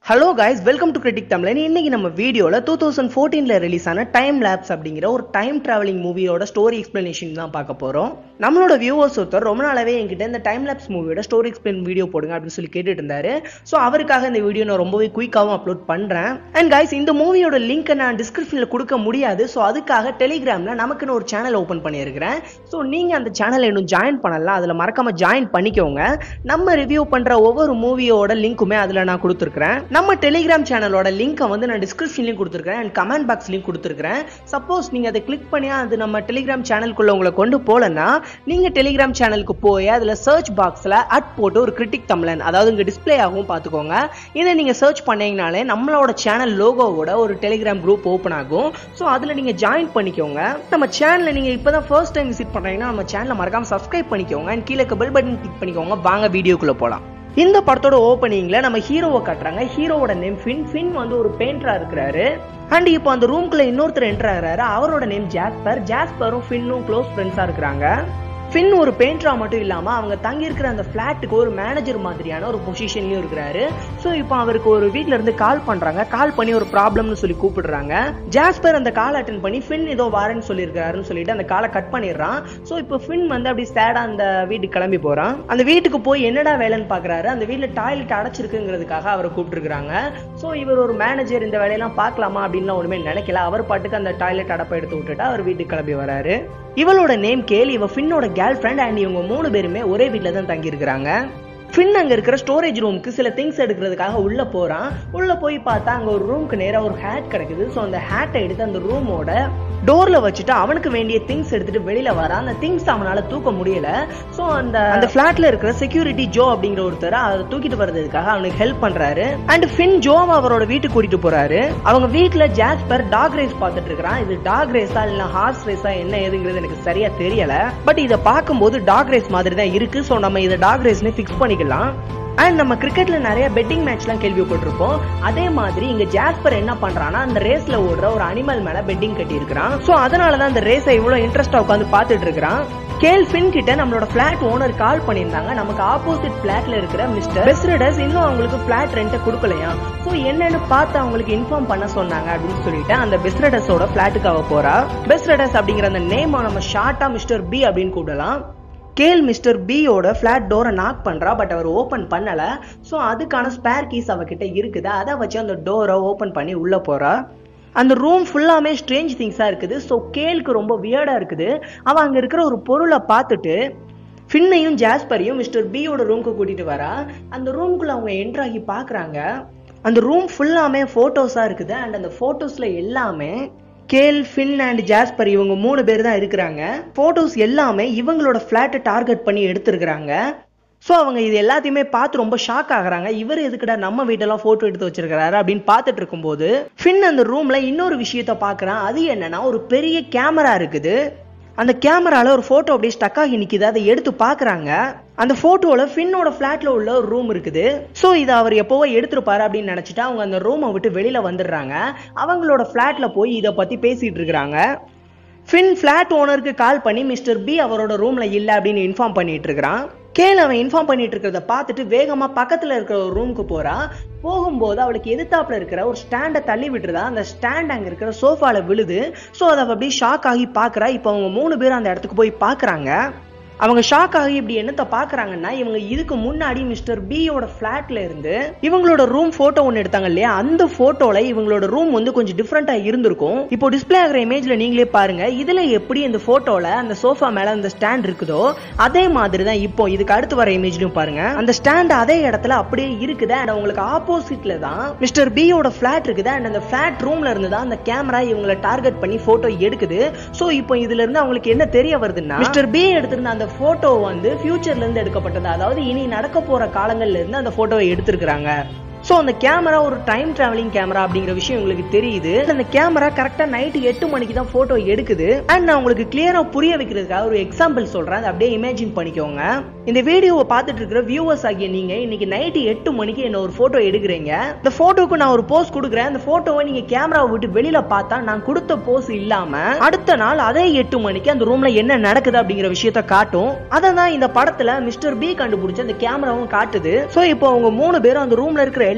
hello guys welcome to critic Tamilan இன்னைக்கு நம்ம வீடியோல டூ தௌசண்ட் ஃபோர்டீன்ல ரிலீஸ் ஆன டைம் லேப்ஸ் அப்படிங்கிற ஒரு டைம் டிராவலிங் மூவியோட ஸ்டோரி எக்ஸ்பிளனேஷன் தான் பார்க்க போறோம் நம்மளோட வியூவர்ஸ் ஒருத்தர் ரொம்ப நாளாவே என்கிட்ட இந்த டைம் லேப்ஸ் மூவியோட ஸ்டோரி எக்ஸ்பிளைன் வீடியோ போடுங்க அப்படின்னு சொல்லி கேட்டுட்டு இருந்தாரு ஸோ அவருக்காக இந்த வீடியோ நான் ரொம்பவே குயிக்காகவும் அப்லோட் பண்றேன் அண்ட் கைஸ் இந்த மூவியோட லிங்க்கை நான் டிஸ்கிரிப்ஷன்ல கொடுக்க முடியாது ஸோ அதுக்காக டெலிகிராம்ல நமக்குன்னு ஒரு சேனல் ஓப்பன் பண்ணியிருக்கிறேன் ஸோ நீங்க அந்த சேனலை இன்னும் ஜாயின் பண்ணலாம் அதுல மறக்காம ஜாயின் பண்ணிக்கோங்க நம்ம ரிவ்யூ பண்ற ஒவ்வொரு மூவியோட லிங்க்குமே அதுல நான் கொடுத்துருக்கேன் நம்ம டெலிகிராம் சேனலோட லிங்கை வந்து நான் டிஸ்கிரிப்ஷன்லையும் கொடுத்துருக்கேன் அண்ட் கமெண்ட் பாக்ஸ்லையும் கொடுத்துருக்கேன் சப்போஸ் நீங்க அதை கிளிக் பண்ணி அது நம்ம டெலிகிராம் சேனலுக்குள்ள உங்களை கொண்டு போலன்னா நீங்க டெலிகிராம் சேனலுக்கு போய் அதுல சர்ச் பாக்ஸ்ல அட் போட்டு ஒரு கிரிட்டிக் தமிழன் அதாவது இங்க டிஸ்ப்ளே ஆகும் பாத்துக்கோங்க இதை நீங்க சர்ச் பண்ணீங்கனாலே நம்மளோட சேனல் லோகோவோட ஒரு டெலிகிராம் குரூப் ஓப்பன் ஆகும் ஸோ அதுல நீங்க ஜாயின் பண்ணிக்கோங்க நம்ம சேனலை நீங்க இப்பதான் ஃபர்ஸ்ட் டைம் விசிட் பண்றீங்கன்னா நம்ம சேனலை மறக்காம சப்ஸ்கிரைப் பண்ணிக்கோங்க அண்ட் கீழே பெல் பட்டன் கிளிக் பண்ணிக்கோங்க வாங்க வீடியோக்குள்ள போலாம் இந்த படத்தோட ஓப்பனிங்ல நம்ம ஹீரோவை காட்டுறாங்க ஹீரோவோட நேம் ஃபின் ஃபின் வந்து ஒரு பெயிண்டரா இருக்கிறாரு அண்ட் இப்போ அந்த ரூம்குள்ள இன்னொருத்தர் என்டர் ஆகிறாரு அவரோட நேம் ஜாஸ்பர் ஜாஸ்பரும் ஃபின்னும் க்ளோஸ் ஃப்ரெண்ட்ஸா இருக்கிறாங்க ஃபின் ஒரு பெயிண்டரா மட்டும் இல்லாம அவங்க தங்கி இருக்கிற அந்த பிளாட்டுக்கு ஒரு மேனேஜர் மாதிரியான ஒரு பொசிஷன்லயும் இருக்கிறாரு ஸோ இப்போ அவருக்கு ஒரு வீட்ல இருந்து கால் பண்றாங்க கால் பண்ணி ஒரு ப்ராப்ளம்னு சொல்லி கூப்பிடுறாங்க ஜாஸ்பர் அந்த கால் அட்டன் பண்ணி ஃபின் ஏதோ வாரன்னு சொல்லியிருக்காருன்னு சொல்லிட்டு அந்த காலை கட் பண்ணிடுறான் ஸோ இப்போ ஃபின் வந்து அப்படி சேடா அந்த வீட்டுக்கு கிளம்பி போறான் அந்த வீட்டுக்கு போய் என்னடா வேலைன்னு பாக்குறாரு அந்த வீட்டுல டாய்லெட் அடைச்சிருக்குங்கிறதுக்காக அவரை கூப்பிட்டுருக்காங்க ஸோ இவர் ஒரு மேனேஜர் இந்த வேலையெல்லாம் பார்க்கலாமா அப்படின்னு ஒண்ணுமே நினைக்கல அவர் பாட்டுக்கு அந்த டாய்லெட் அடப்பை எடுத்து விட்டுட்டு அவர் வீட்டுக்கு கிளம்பி வராரு இவளோட நேம் கேள் இவ ஃபின்னோட கேர்ள் ஃப்ரெண்ட் அண்ட் இவங்க மூணு பேருமே ஒரே வீட்டில் தான் தங்கி இருக்கிறாங்க ஃபின் அங்க இருக்கிற ஸ்டோரேஜ் ரூமுக்கு சில திங்ஸ் எடுக்கிறதுக்காக உள்ள போறான் உள்ள போய் பார்த்தா அங்க ஒரு ரூமுக்கு நேரா ஒரு ஹேட் கிடைக்குது ஸோ அந்த ஹேட்டை எடுத்து அந்த ரூமோட டோர்ல வச்சுட்டு அவனுக்கு வேண்டிய திங்ஸ் எடுத்துட்டு வெளியில வரான் அந்த திங்ஸ் அவனால தூக்க முடியல ஸோ அந்த அந்த பிளாட்ல இருக்கிற செக்யூரிட்டி ஜோ அப்படிங்கிற ஒருத்தர் அதை தூக்கிட்டு வர்றதுக்காக அவனுக்கு ஹெல்ப் பண்றாரு அண்ட் ஃபின் ஜோவை அவரோட வீட்டுக்கு கூட்டிட்டு போறாரு அவங்க வீட்டுல ஜாஸ்பர் டாக் ரேஸ் பார்த்துட்டு இருக்கிறான் இது டாக் ரேஸா இல்ல ஹார்ஸ் ரேஸா என்ன ஏதுங்கிறது எனக்கு சரியா தெரியல பட் இதை பார்க்கும்போது டாக் ரேஸ் மாதிரி தான் இருக்கு ஸோ நம்ம இதை டாக் ரேஸ்னு ஃபிக்ஸ் பண்ணிக்கலாம் அண்ட் நம்ம கிரிக்கெட்ல நிறைய பெட்டிங் மேட்ச்லாம் கேள்விப்பட்டிருப்போம் அதே மாதிரி இங்க ஜாஸ்பர் என்ன பண்றான்னா அந்த ரேஸ்ல ஓடுற ஒரு அனிமல் மேல பெட்டிங் கட்டி இருக்கிறான் சோ அதனாலதான் அந்த ரேஸை இவ்வளவு இன்ட்ரெஸ்டா உட்காந்து பாத்துட்டு இருக்கிறான் கேல் ஃபின் கிட்ட நம்மளோட பிளாட் ஓனர் கால் பண்ணியிருந்தாங்க நமக்கு ஆப்போசிட் பிளாட்ல இருக்கிற மிஸ்டர் பெஸ்ரடஸ் இன்னும் அவங்களுக்கு பிளாட் ரெண்ட்டை கொடுக்கலையா ஸோ என்னன்னு பார்த்து அவங்களுக்கு இன்ஃபார்ம் பண்ண சொன்னாங்க அப்படின்னு சொல்லிட்டு அந்த பெஸ்ரடஸோட பிளாட்டுக்கு அவ போறா பெஸ்ரடஸ் அப்படிங்கிற அந்த நேம் நம்ம ஷார்ட்டா மிஸ்டர் பி அப்படின்னு கூப்பிடலாம் கேல் மிஸ்டர் பியோட ஃபிளாட் டோரை நாக் பண்றா பட் அவர் ஓபன் பண்ணல ஸோ அதுக்கான ஸ்பேர் கீஸ் அவகிட்ட இருக்குது அதை வச்சு அந்த டோரை ஓபன் பண்ணி உள்ள போறா அந்த ரூம் ஃபுல்லாமே ஸ்ட்ரேஞ்ச் திங்ஸா இருக்குது ஸோ கேலுக்கு ரொம்ப வியர்டா இருக்குது அவன் அங்க இருக்கிற ஒரு பொருளை பார்த்துட்டு ஃபின்னையும் ஜாஸ்பரையும் மிஸ்டர் பியோட ரூம்க்கு கூட்டிட்டு வரா அந்த ரூம்குள்ள அவங்க என்ட்ரு ஆகி பாக்குறாங்க அந்த ரூம் ஃபுல்லாமே போட்டோஸா இருக்குது அண்ட் அந்த போட்டோஸ்ல எல்லாமே கேல் ஃபின் அண்ட் ஜாஸ்பர் இவங்க மூணு பேர் தான் இருக்கிறாங்க போட்டோஸ் எல்லாமே இவங்களோட ஃபிளாட்டை டார்கெட் பண்ணி எடுத்திருக்கிறாங்க ஸோ அவங்க இது எல்லாத்தையுமே பார்த்து ரொம்ப ஷாக் ஆகுறாங்க இவர் எதுக்குடா நம்ம வீட்டெல்லாம் ஃபோட்டோ எடுத்து வச்சிருக்கிறாரு அப்படின்னு பார்த்துட்டு இருக்கும்போது ஃபின் அந்த ரூம்ல இன்னொரு விஷயத்த பார்க்குறான் அது என்னன்னா ஒரு பெரிய கேமரா இருக்குது அந்த கேமரால ஒரு போட்டோ அப்படியே ஸ்டக் ஆகி நிக்குது அதை எடுத்து பாக்குறாங்க அந்த போட்டோல ஃபின்னோட பிளாட்ல உள்ள ஒரு ரூம் இருக்குது ஸோ இதை அவர் எப்போவோ எடுத்திருப்பாரு அப்படின்னு நினைச்சிட்டு அவங்க அந்த ரூமை விட்டு வெளியில வந்துடுறாங்க அவங்களோட பிளாட்ல போய் இதை பத்தி பேசிட்டு இருக்கிறாங்க ஃபின் ஃபிளாட் ஓனருக்கு கால் பண்ணி மிஸ்டர் பி அவரோட ரூம்ல இல்ல அப்படின்னு இன்ஃபார்ம் பண்ணிட்டு இருக்கிறான் கேள் அவன் இன்ஃபார்ம் பண்ணிட்டு இருக்கிறத பார்த்துட்டு வேகமா பக்கத்துல இருக்கிற ஒரு ரூமுக்கு போறா போகும்போது அவளுக்கு எதிர்த்தாப்புல இருக்கிற ஒரு ஸ்டாண்டை தள்ளி விட்டுருதா அந்த ஸ்டாண்ட் அங்க இருக்கிற சோஃபால விழுது ஸோ அதை அப்படியே ஷாக் ஆகி பாக்குறா இப்போ அவங்க மூணு பேரும் அந்த இடத்துக்கு போய் பாக்குறாங்க அவங்க ஷாக் ஆகி இப்படி என்னத்த பாக்குறாங்கன்னா இவங்க இதுக்கு முன்னாடி மிஸ்டர் பியோட பிளாட்ல இருந்து இவங்களோட ரூம் போட்டோ ஒன்னு எடுத்தாங்க இல்லையா அந்த போட்டோல இவங்களோட ரூம் வந்து கொஞ்சம் டிஃப்ரெண்டா இருந்திருக்கும் இப்போ டிஸ்பிளே ஆகிற இமேஜ்ல நீங்களே பாருங்க இதுல எப்படி இந்த போட்டோல அந்த சோஃபா மேல அந்த ஸ்டாண்ட் இருக்குதோ அதே மாதிரி தான் இப்போ இதுக்கு அடுத்து வர இமேஜ்லயும் பாருங்க அந்த ஸ்டாண்ட் அதே இடத்துல அப்படியே இருக்குது அண்ட் அவங்களுக்கு ஆப்போசிட்ல தான் மிஸ்டர் பியோட பிளாட் இருக்குது அண்ட் அந்த பிளாட் ரூம்ல இருந்து தான் அந்த கேமரா இவங்களை டார்கெட் பண்ணி போட்டோ எடுக்குது சோ இப்போ இதுல இருந்து அவங்களுக்கு என்ன தெரிய வருதுன்னா மிஸ்டர் பி எடுத்திருந்த அந்த போட்டோ வந்து ஃபியூச்சர்ல இருந்து எடுக்கப்பட்டது அதாவது இனி நடக்க போற காலங்கள்ல இருந்து அந்த போட்டோவை எடுத்திருக்கிறாங்க ஸோ அந்த கேமரா ஒரு டைம் டிராவலிங் கேமரா அப்படிங்கிற விஷயம் உங்களுக்கு தெரியுது அந்த கேமரா கரெக்டா நைட்டு எட்டு மணிக்கு தான் போட்டோ எடுக்குது அண்ட் நான் உங்களுக்கு கிளியரா புரிய வைக்கிறதுக்காக ஒரு எக்ஸாம்பிள் சொல்றேன் அதை அப்படியே இமேஜின் பண்ணிக்கோங்க இந்த வீடியோவை பார்த்துட்டு இருக்கிற வியூவர்ஸ் ஆகிய நீங்க இன்னைக்கு நைட்டு எட்டு மணிக்கு என்ன ஒரு போட்டோ எடுக்கிறீங்க இந்த போட்டோக்கு நான் ஒரு போஸ் கொடுக்குறேன் அந்த போட்டோவை நீங்க கேமராவை விட்டு வெளியில பார்த்தா நான் கொடுத்த போஸ் இல்லாம அடுத்த நாள் அதே எட்டு மணிக்கு அந்த ரூம்ல என்ன நடக்குது அப்படிங்கிற விஷயத்த காட்டும் அதை தான் இந்த படத்துல மிஸ்டர் பி கண்டுபிடிச்சு அந்த கேமராவும் காட்டுது ஸோ இப்போ அவங்க மூணு பேரும் அந்த ரூம்ல இருக்கிற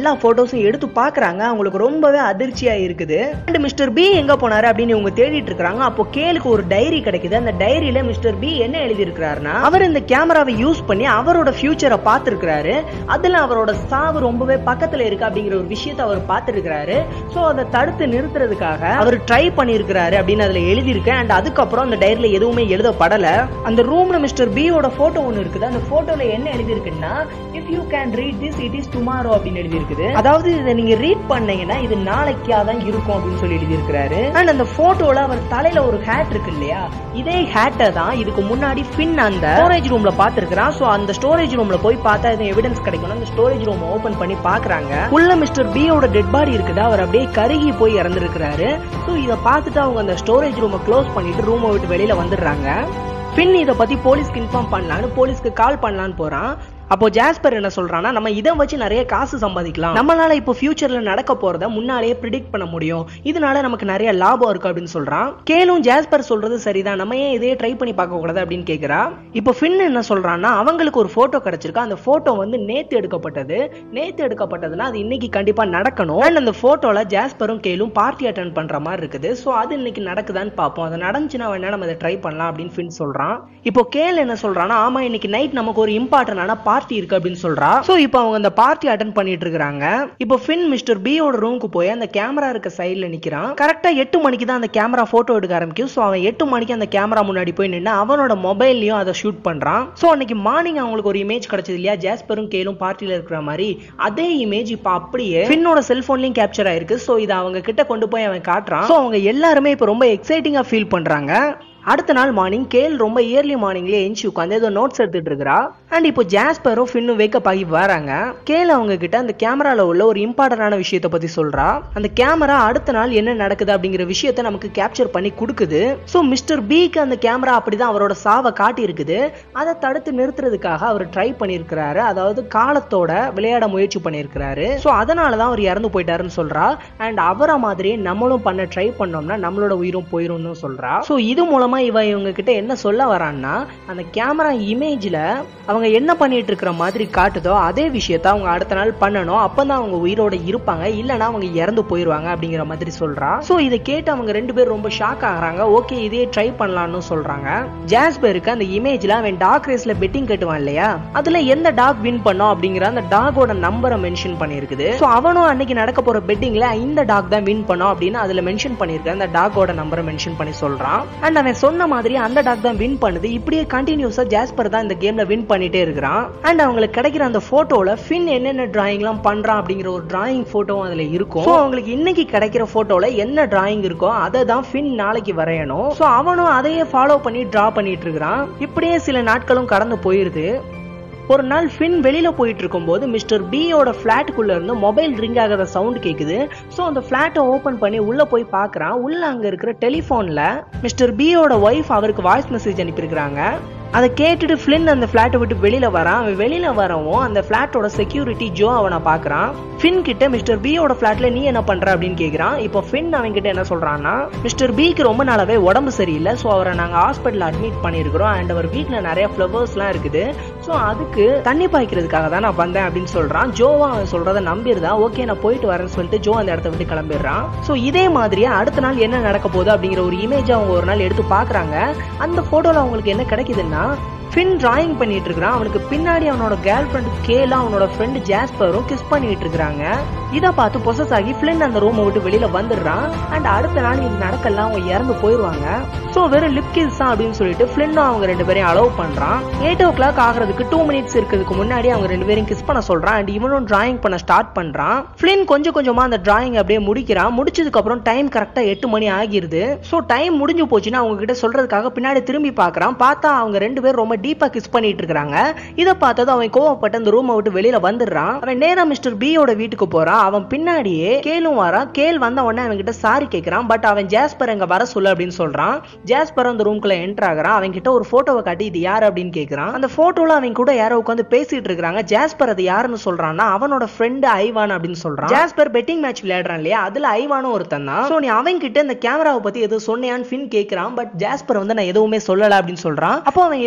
எல்லா போட்டோஸும் எடுத்து பாக்குறாங்க அவங்களுக்கு ரொம்பவே அதிர்ச்சியா இருக்குது அண்ட் மிஸ்டர் பி எங்க போனாரு அப்படின்னு இவங்க தேடிட்டு இருக்காங்க அப்போ கேலுக்கு ஒரு டைரி கிடைக்குது அந்த டைரியில மிஸ்டர் பி என்ன எழுதி இருக்கிறாருன்னா அவர் இந்த கேமராவை யூஸ் பண்ணி அவரோட ஃபியூச்சரை பார்த்திருக்கிறாரு அதுல அவரோட சாவு ரொம்பவே பக்கத்துல இருக்கு அப்படிங்கிற ஒரு விஷயத்தை அவர் பார்த்திருக்கிறாரு சோ அதை தடுத்து நிறுத்துறதுக்காக அவர் ட்ரை பண்ணியிருக்கிறாரு அப்படின்னு அதுல எழுதியிருக்கு அண்ட் அதுக்கப்புறம் அந்த டைரியில எதுவுமே எழுதப்படல அந்த ரூம்ல மிஸ்டர் பியோட போட்டோ ஒன்னு இருக்குது அந்த போட்டோல என்ன எழுதியிருக்குன்னா if you can read this it is tomorrow அப்படின்னு எழுதியிருக்குது அதாவது இதை நீங்க ரீட் பண்ணீங்கன்னா இது நாளைக்கா தான் இருக்கும் அப்படின்னு சொல்லி எழுதியிருக்கிறாரு அண்ட் அந்த போட்டோல அவர் தலையில ஒரு ஹேட் இருக்கு இல்லையா இதே ஹேட்டை தான் இதுக்கு முன்னாடி ஃபின் அந்த ஸ்டோரேஜ் ரூம்ல பாத்துருக்கான் சோ அந்த ஸ்டோரேஜ் ரூம்ல போய் பார்த்தா எதுவும் எவிடன்ஸ் கிடைக்கும் அந்த ஸ்டோரேஜ் ரூம் ஓபன் பண்ணி பாக்குறாங்க உள்ள மிஸ்டர் பியோட டெட் பாடி இருக்குது அவர் அப்படியே கருகி போய் இறந்திருக்கிறாரு சோ இத பார்த்துட்டு அவங்க அந்த ஸ்டோரேஜ் ரூமை க்ளோஸ் பண்ணிட்டு ரூமை விட்டு வெளியில வந்துடுறாங்க பின் இதை பத்தி போலீஸ்க்கு இன்ஃபார்ம் பண்ணலான்னு போலீஸ்க்கு கால் பண்ணலான்னு போறான் அப்போ ஜாஸ்பர் என்ன சொல்றான்னா நம்ம இதை வச்சு நிறைய காசு சம்பாதிக்கலாம் நம்மளால இப்போ ஃபியூச்சர்ல நடக்க போறத முன்னாலேயே ப்ரிடிக்ட் பண்ண முடியும் இதனால நமக்கு நிறைய லாபம் இருக்கு அப்படின்னு சொல்றான் கேலும் ஜாஸ்பர் சொல்றது சரிதான் நம்ம ஏன் இதையே ட்ரை பண்ணி பார்க்க கூடாது அப்படின்னு கேக்குறா இப்போ ஃபின் என்ன சொல்றான்னா அவங்களுக்கு ஒரு போட்டோ கிடைச்சிருக்கு அந்த போட்டோ வந்து நேத்து எடுக்கப்பட்டது நேத்து எடுக்கப்பட்டதுன்னா அது இன்னைக்கு கண்டிப்பா நடக்கணும் அண்ட் அந்த போட்டோல ஜாஸ்பரும் கேலும் பார்ட்டி அட்டன் பண்ற மாதிரி இருக்குது ஸோ அது இன்னைக்கு நடக்குதான்னு பார்ப்போம் அது நடந்துச்சுன்னா வேணா நம்ம அதை ட்ரை பண்ணலாம் அப்படின்னு ஃபின் சொல்றான் இப்போ கேல் என்ன சொல்றான்னா ஆமா இன்னைக்கு நைட் நமக்கு ஒரு இம்பார்ட்டன்டான பார்ட்டி இருக்கு அப்படின்னு சொல்றா சோ இப்போ அவங்க அந்த பார்ட்டி அட்டன் பண்ணிட்டு இருக்காங்க இப்போ ஃபின் மிஸ்டர் பியோட ரூமுக்கு போய் அந்த கேமரா இருக்க சைடுல நிக்கிறான் கரெக்டா எட்டு மணிக்கு தான் அந்த கேமரா போட்டோ எடுக்க ஆரம்பிக்கும் சோ அவன் எட்டு மணிக்கு அந்த கேமரா முன்னாடி போய் நின்று அவனோட மொபைல்லயும் அதை ஷூட் பண்றான் சோ அன்னைக்கு மார்னிங் அவங்களுக்கு ஒரு இமேஜ் கிடைச்சது இல்லையா ஜாஸ்பரும் கேலும் பார்ட்டில இருக்கிற மாதிரி அதே இமேஜ் இப்போ அப்படியே ஃபின்னோட செல்போன்லயும் கேப்சர் ஆயிருக்கு சோ இதை அவங்க கிட்ட கொண்டு போய் அவன் காட்டுறான் சோ அவங்க எல்லாருமே இப்போ ரொம்ப எக்ஸைட்டிங்கா ஃபீல் பண்றாங்க அடுத்த நாள் மார்னிங் கேல் ரொம்ப இயர்லி மார்னிங்லேயே எஞ்சி உட்காந்து ஏதோ நோட்ஸ் எடுத்துட்டு இருக்கிறா அண்ட் இப்போ ஜாஸ்பரும் ஃபின்னும் வேக்கப் ஆகி வராங்க கேல் அவங்க கிட்ட அந்த கேமரால உள்ள ஒரு இம்பார்ட்டன்டான விஷயத்த பத்தி சொல்றா அந்த கேமரா அடுத்த நாள் என்ன நடக்குது அப்படிங்கிற விஷயத்த நமக்கு கேப்சர் பண்ணி கொடுக்குது ஸோ மிஸ்டர் பிக்கு அந்த கேமரா அப்படிதான் அவரோட சாவை காட்டி இருக்குது அதை தடுத்து நிறுத்துறதுக்காக அவர் ட்ரை பண்ணியிருக்கிறாரு அதாவது காலத்தோட விளையாட முயற்சி பண்ணியிருக்கிறாரு ஸோ அதனால தான் அவர் இறந்து போயிட்டாருன்னு சொல்றா அண்ட் அவரை மாதிரியே நம்மளும் பண்ண ட்ரை பண்ணோம்னா நம்மளோட உயிரும் போயிரும்னு சொல்றா ஸோ இது மூலமா இவ இவங்க கிட்ட என்ன சொல்ல வரான்னா அந்த கேமரா இமேஜ்ல அவங்க என்ன பண்ணிட்டு இருக்கிற மாதிரி காட்டுதோ அதே விஷயத்த அவங்க அடுத்த நாள் பண்ணணும் அப்பதான் அவங்க உயிரோட இருப்பாங்க இல்லைன்னா அவங்க இறந்து போயிருவாங்க அப்படிங்கிற மாதிரி சொல்றா ஸோ இதை கேட்டு அவங்க ரெண்டு பேரும் ரொம்ப ஷாக் ஆகுறாங்க ஓகே இதே ட்ரை பண்ணலாம்னு சொல்றாங்க ஜாஸ்பருக்கு அந்த இமேஜ்ல அவன் டாக் ரேஸ்ல பெட்டிங் கட்டுவான் இல்லையா அதுல எந்த டாக் வின் பண்ணோம் அப்படிங்கிற அந்த டாகோட நம்பரை மென்ஷன் பண்ணிருக்குது ஸோ அவனும் அன்னைக்கு நடக்க போற பெட்டிங்ல இந்த டாக் தான் வின் பண்ணோம் அப்படின்னு அதுல மென்ஷன் பண்ணிருக்க அந்த டாகோட நம்பரை மென்ஷன் பண்ணி சொல்றான் அண்ட் அவன் சொன்ன மாதிரி அந்த டாக் தான் வின் பண்ணுது இப்படியே கண்டினியூஸா ஜாஸ்பர் தான் இந்த கேம்ல வின் பண்ணிட்டே இருக்கிறான் அண்ட் அவங்களுக்கு கிடைக்கிற அந்த போட்டோல ஃபின் என்னென்ன டிராயிங்லாம் பண்றான் அப்படிங்கிற ஒரு டிராயிங் போட்டோவும் அதுல இருக்கும் ஸோ அவங்களுக்கு இன்னைக்கு கிடைக்கிற போட்டோல என்ன டிராயிங் இருக்கோ அதை தான் ஃபின் நாளைக்கு வரையணும் ஸோ அவனும் அதையே ஃபாலோ பண்ணி டிரா பண்ணிட்டு இருக்கிறான் இப்படியே சில நாட்களும் கடந்து போயிருது ஒரு நாள் ஃபின் வெளியில போயிட்டு இருக்கும்போது மிஸ்டர் பியோட ஃபிளாட்டுக்குள்ள இருந்து மொபைல் ரிங் ஆகாத சவுண்ட் கேக்குது ஸோ அந்த ஃபிளாட்டை ஓபன் பண்ணி உள்ள போய் பார்க்கறான் உள்ள அங்க இருக்கிற டெலிஃபோன்ல மிஸ்டர் பியோட ஒய்ஃப் அவருக்கு வாய்ஸ் மெசேஜ் அனுப்பியிருக்கிறாங்க அதை கேட்டுட்டு ஃபிளின் அந்த ஃபிளாட்டை விட்டு வெளியில வரான் அவன் வெளியில வரவும் அந்த ஃபிளாட்டோட செக்யூரிட்டி ஜோ அவனை பாக்குறான் ஃபின் கிட்ட மிஸ்டர் பியோட ஃபிளாட்ல நீ என்ன பண்ற அப்படின்னு கேக்குறான் இப்போ ஃபின் அவன் கிட்ட என்ன சொல்றான்னா மிஸ்டர் பிக்கு ரொம்ப நாளாவே உடம்பு சரியில்லை ஸோ அவரை நாங்க ஹாஸ்பிட்டல் அட்மிட் பண்ணியிருக்கிறோம் அண்ட் அவர் வீட்ல நிறைய ஃபிளவர்ஸ்லாம் இருக்குது ஸோ அதுக்கு தண்ணி பாய்க்கிறதுக்காக தான் நான் வந்தேன் அப்படின்னு சொல்றான் ஜோவா அவன் சொல்றத நம்பிடுதான் ஓகே நான் போயிட்டு வரேன்னு சொல்லிட்டு ஜோ அந்த இடத்த விட்டு கிளம்பிடுறான் ஸோ இதே மாதிரியே அடுத்த நாள் என்ன நடக்க போகுது அப்படிங்கிற ஒரு இமேஜ் அவங்க ஒரு நாள் எடுத்து பாக்குறாங்க அந்த போட்டோல அவங்களுக்கு என்ன கிடைக்குதுன்னா ஃபின் டிராயிங் பண்ணிட்டு இருக்கிறான் அவனுக்கு பின்னாடி அவனோட கேர்ள் ஃப்ரெண்ட் கேலா அவனோட ஃப்ரெண்ட் ஜாஸ்பரும் கிஸ் பண்ணிட்டு இருக்காங்க இதை பார்த்து பொசஸ் ஆகி ஃபிளின் அந்த ரூமை விட்டு வெளியில வந்துடுறான் அண்ட் அடுத்த நாள் இது நடக்கலாம் அவங்க இறந்து போயிருவாங்க ஸோ வெறும் லிப் கிஸ் தான் அப்படின்னு சொல்லிட்டு ஃபிளின்னும் அவங்க ரெண்டு பேரையும் அலோவ் பண்றான் எயிட் ஓ கிளாக் ஆகிறதுக்கு டூ மினிட்ஸ் இருக்கிறதுக்கு முன்னாடி அவங்க ரெண்டு பேரும் கிஸ் பண்ண சொல்றான் அண்ட் இவனும் டிராயிங் பண்ண ஸ்டார்ட் பண்றான் ஃபிளின் கொஞ்சம் கொஞ்சமா அந்த டிராயிங் அப்படியே முடிக்கிறான் முடிச்சதுக்கு அப்புறம் டைம் கரெக்டா எட்டு மணி ஆகிருது ஸோ டைம் முடிஞ்சு போச்சுன்னா அவங்க கிட்ட சொல்றதுக்காக பின்னாடி திரும்பி பார்க்கறான் பார்த்தா அவங்க ரெண்டு பேரும் ரொம்ப டீப்பா கிஸ் பண்ணிட்டு இருக்காங்க இதை பார்த்ததும் அவன் கோவப்பட்டு அந்த ரூமை விட்டு வெளியில வந்துடுறான் அவன் நேரா மிஸ்டர் பியோட வீட்டுக்கு போறான் அவன் பின்னாடியே கேலும் வரான் கேல் வந்த உடனே அவன் கிட்ட சாரி கேட்கறான் பட் அவன் ஜாஸ்பர் எங்க வர சொல்லு அப்படின்னு சொல்றான் ஜாஸ்பர் அந்த ரூம்குள்ள என்டர் ஆகுறான் அவன் கிட்ட ஒரு போட்டோவை காட்டி இது யாரு அப்படின்னு கேட்கறான் அந்த போட்டோல அவன் கூட யாரோ உட்காந்து பேசிட்டு இருக்காங்க ஜாஸ்பர் அது யாருன்னு சொல்றான்னா அவனோட ஃப்ரெண்டு ஐவான் அப்படின்னு சொல்றான் ஜாஸ்பர் பெட்டிங் மேட்ச் விளையாடுறான் இல்லையா அதுல ஐவானும் ஒருத்தன் தான் சோ நீ அவன் கிட்ட இந்த கேமராவை பத்தி எதுவும் சொன்னியான்னு ஃபின் கேட்கறான் பட் ஜாஸ்பர் வந்து நான் எதுவுமே சொல்லல அப்படின்னு சொல்றான் அப்போ அவன் எதுக்கு நம்ம